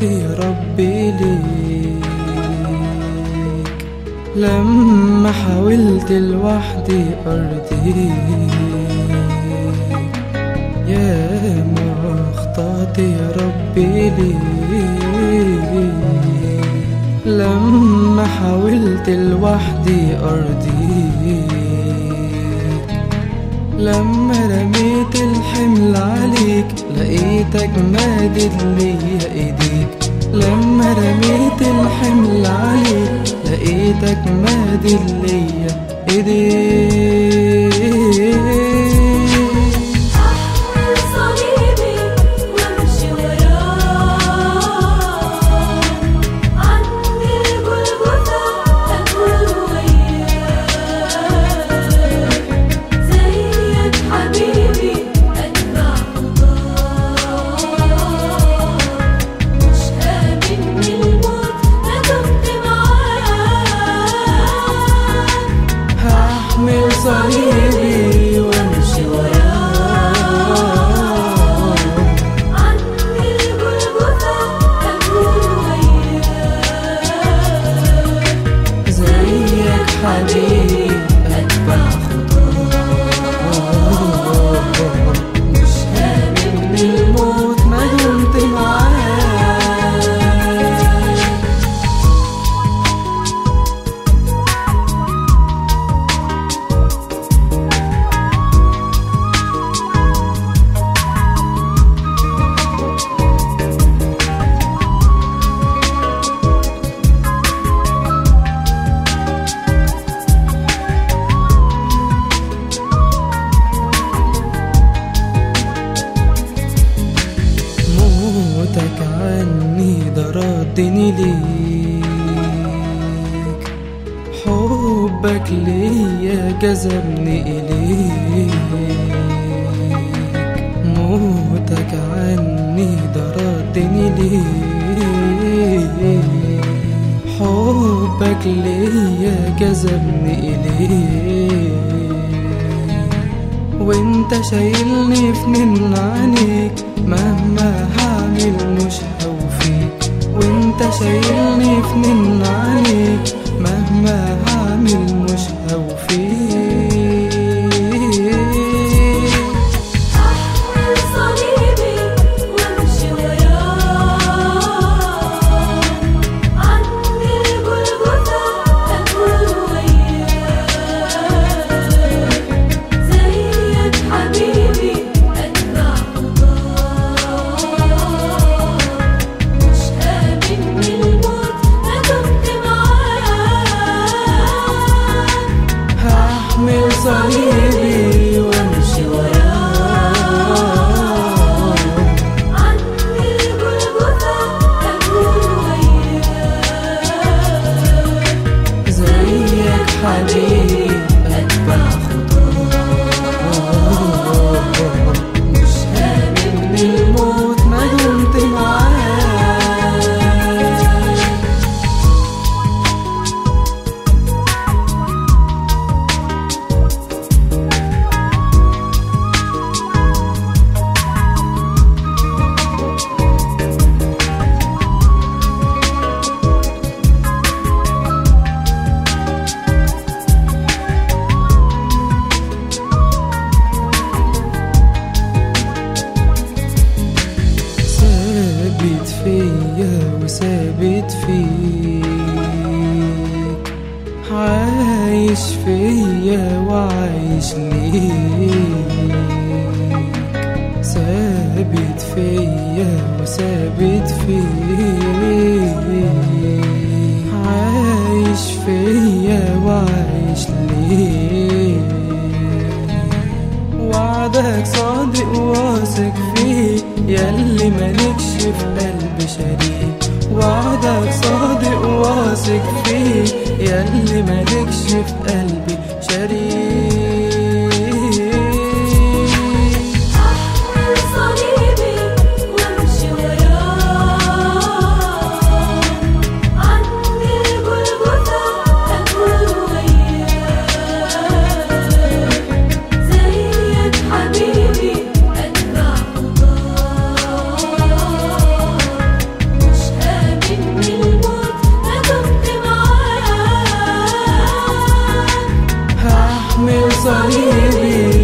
يا ربي ليك لما حاولت لوحدي أرضيك يا ما اخطأت يا ربي ليك لما حاولت لوحدي أرضيك لما رميت الحمل عليك لقيتك مادد ليا ايديك لما رميت الحمل عليك لقيتك مادد ليا ايديك أحمل صليبي وامشي وراه عند الجلجثة أكون وياك زيك حبيبي أتبع خطاك مش هاممني الموت ما دمت معاك هحمل صليبي وامشي وراك عند الجلجثة أكون وياك زيك حبيبي اتبع خطاك مش هاممني الموت ما دمت معاك موتك عني ده ردني ليك حبك ليا جذبني إليك موتك عني ده ردني ليك حبك ليا جذبني إليك وانت شايلني في من عينيك مهما هعمل مش هوفيك وانت شايلني في من عينيك مهما هعمل مش هوفيك أحمل صليبي وامشي وراه عند الجلجثة أكون وياك زيك حبيبي أتبع خطاك مش هاممني الموت ما دمت معاك هحمل صليبي وامشي وراك عند الجلجثة أكون وياك زيك حبيبي اتبع خطاك مش هاممني الموت ما دمت معاك ثابت فيا وثابت فيك عايش فيا وعايش ليك ثابت فيا وثابت فيك عايش فيا وعايش ليك وعدك صادق واثق فيه ياللي مالكش في قلب شريك وعدك صادق واثق فيه ياللي مالكش في قلبي شريك أحمل صليبي وامشي وراه عند الجلجثة أكون وياك زيك حبيبي أتبع خطاك مش صليبي